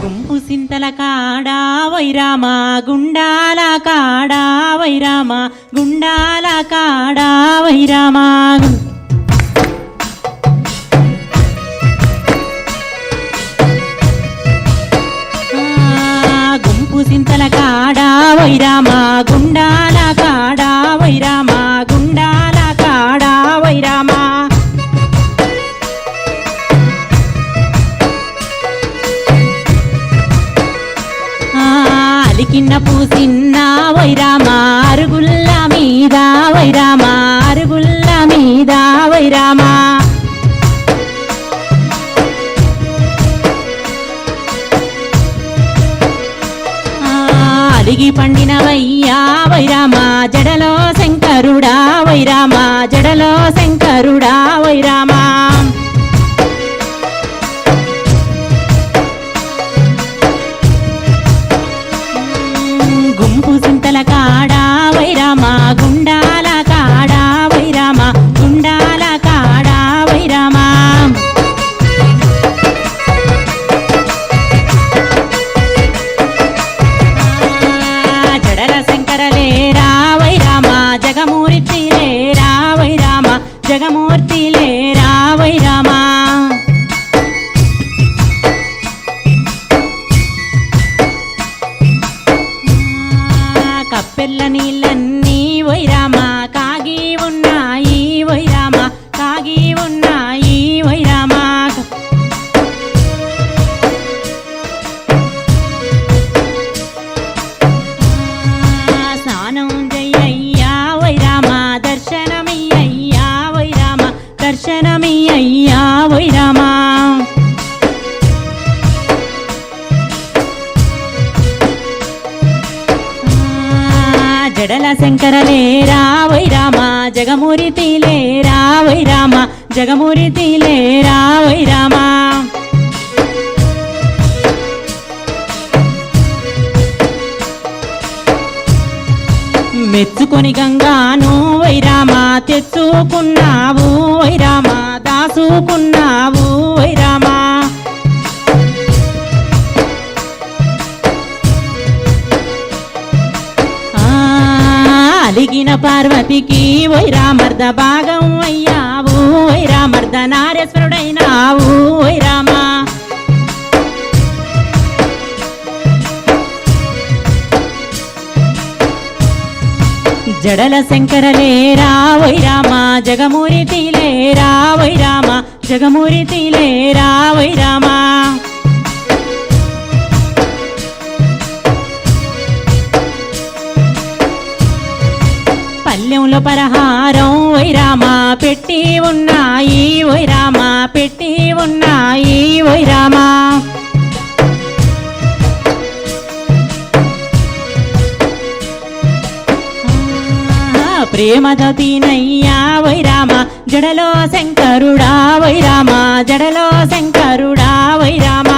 గుంపు సింతల కాడా వైరామా గుండాల కాడా వైరామా గుండాల కాడా వైరామా ఆ, గుంపు సింతల కాడా వైరామా గుండాల కాడా వైరామా గుండాల కాడా వైరామా ఆ, అలికిన్న పూసిన్న వైరామా అరుగుల్ల మీద వైరామా అరుగుల్ల మీద వైరామా ఆ, అలిగి పండినవయ్యా వైరామా జడలో శంకరుడా వైరామా జడలో శంకరుడా వైరామా గుంపు సింతల కాడా వైరామా గుండాల కాడా వైరామా గుండాల కాడా వైరామా ఆ, జడల శంకరలేరా వైరామా జగమూర్తి లేరా వైరామా జగమూర్తి లేరా వైరామా ఆ, కప్పెల్ల నీళ్ళన్నీ వైరామా కాగి ఉన్నాయి వైరామా కాగి ఉన్నాయి వైరామా ఆ, స్నానం జయ్యయ్యా వైరామా దర్శనమయ్యయ్యా వైరామా దర్శనమయ్యయ్యా వైరామా ఆ, జడల శంకరలేరా వైరామా జగమూరితి లేరా వైరామా జగమూరితి లేరా వైరామా మెచ్చుకొని గంగాను వైరామా తెచ్చుకున్నావు వైరామా దాసుకున్నావు వైరామా ఆ, అలిగిన పార్వతికి వైరామర్ద భాగం అయ్యావు వైరామర్ద నారేశ్వరుడైనావు వైరామా జడల శంకరలేరా వైరామా జగమూరితి లేరా వైరామా జగమూరితి లేరా వైరామా పల్లెంలో పరహారం వైరామా పెట్టి ఉన్నాయి వైరామా పెట్టి ఉన్నాయి వైరామా ఆ, ప్రేమదతినయ్యా వైరామా జడలో శంకరుడా వైరామా జడలో శంకరుడా వైరామా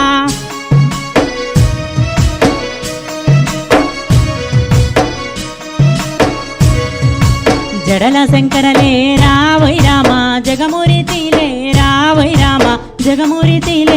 జడల శంకరలేరా వైరామా జగమురితి లేరా వైరామా జగమురితి